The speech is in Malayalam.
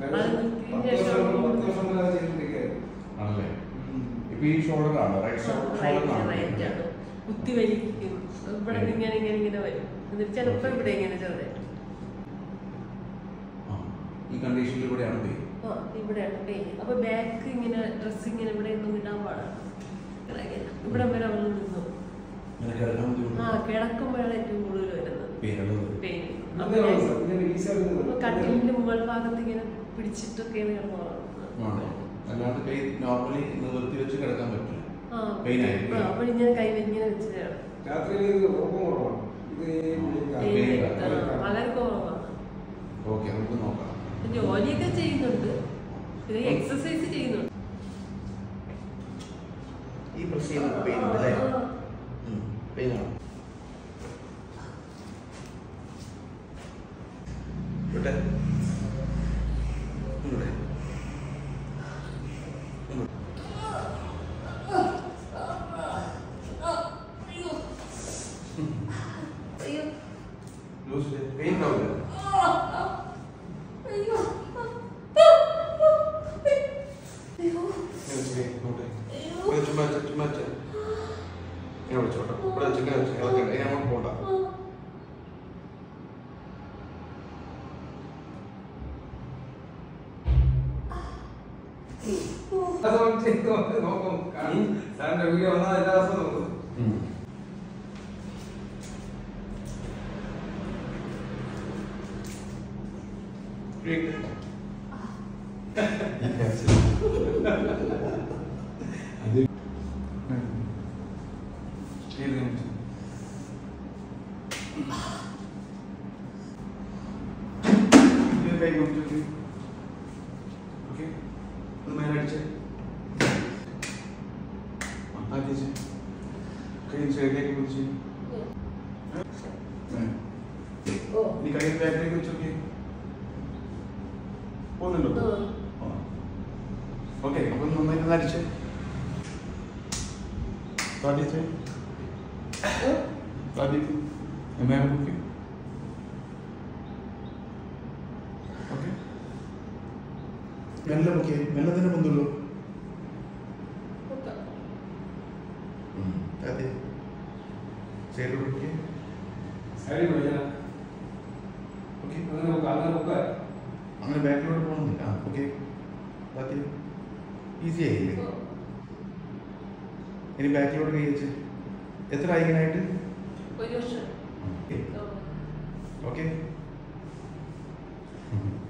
അത് നിർത്തിയതിന് ശേഷം ആണല്ലേ ഇപ്പൊ ഈ ഷോൾഡർ ആണ് റൈറ്റ് ഷോൾഡർ റൈറ്റ് ആണ് കുത്തി വലിക്കും ഇവിടെ നിന്ന് ഇങ്ങനെ ഇങ്ങനെ ഇങ്ങനെ വരും എന്നിട്ട് ചിലപ്പോ ഇവിടെ ഇങ്ങനെ ചെറുതായിട്ട് ഈ കണ്ടീഷനിൽ കൂടെയാണ് പെയിൻ ആ ഇവിടെയാണ് പെയിൻ അപ്പൊ ബാക്ക് ഇങ്ങനെ ഡ്രസ് ഇങ്ങനെ ഇവിടെ ഒന്നും ഇടാൻ പാടാണ് ഇവിടെ വരെ അവൾ നിന്നു ഇങ്ങനെ കിടക്കാൻ ആ ബുദ്ധിമുട്ട് കിടക്കുമ്പോഴാണ് ഏറ്റവും കൂടുതൽ വരുന്നത് പെയിനുള്ളത് പെയിൻ അപ്പൊ കട്ടിലിന്റെ മുകൾ ഭാഗത്ത് ഇങ്ങനെ പിടിച്ചിട്ടൊക്കെയാണ് കിടന്നുറങ്ങുന്നത് ആണോ അല്ലാണ്ട് കൈ നോർമലി നിവർത്തി വെച്ച് കിടക്കാൻ പറ്റില്ല ആ Pain ആയിരിക്കും. ആ, അപ്പൊ ഇങ്ങനെ കൈ ഇങ്ങനെ വെച്ചിട്ടാണ് രാത്രി ഉറക്കം കുറവാണ് ഇത് ഈ Pain ആ, വളരെ കുറവാണ് ഓക്കെ നമുക്ക് നോക്കാം ജോലിയൊക്കെ ചെയ്യുന്നുണ്ട് പിന്നെ എക്സസൈസ് ചെയ്യുന്നുണ്ട് ഈ പ്രസ് ചെയ്യുന്ന പെയിൻ അല്ലേ പെയിൻ ആണ് ഇവിടെ ഇവിടെ ലൂസ് പെയിൻ ഉണ്ടാവില്ല ഇങ്ങനെ വെച്ച് ഇങ്ങോട്ട് ഇങ്ങനെ ചുമ്മാ വെച്ച് ചുമ്മാ വെച്ച് ഇങ്ങനെ വിളിച്ചോട്ടോ ഇവിടെ വെച്ച് ഇങ്ങനെ വെച്ച് ഇളക്കണ്ട ഇനി അങ്ങോട്ട് പോകണ്ട നോക്കും സാറിന്റെ വീഡിയോ വന്നാൽ എല്ലാ ദിവസവും നോക്കും കൈ കൊടുത്തു ഓക്കെ ഒന്ന് മേലടിച്ച് ആക്കിച്ച് കൈ സൈഡിലേക്ക് പിടിച്ച് ഓ ഇനി കൈ ബാക്കിലേക്ക് വെച്ച് നോക്കി പോകുന്നുണ്ടോ ഓക്കെ അപ്പൊ നന്നായിട്ട് ഒന്ന് അടിച്ച് താടിച്ച് താടിക്ക് മേലെ നോക്കി ഓക്കെ മെല്ലെ നോക്കിയേ മെല്ലെ തന്നെ പൊന്തുള്ളൂ അതെ സൈഡിൽ നോക്കിയേ സൈഡിൽ വിളിക്കണം ഓക്കെ അങ്ങനെ നോക്കാം അങ്ങനെ നോക്കാം അങ്ങനെ ബാക്കിലോട്ട് പോകുന്നില്ല ആ ഓക്കെ ബാക്കി ഈസി ആയില്ലേ ഇനി ബാക്കിലോട്ട് കൈ വെച്ച് എത്ര ആയി ഇങ്ങനെ ആയിട്ട് ഒരു വർഷം ഓക്കെ ഓ. ഓക്കെ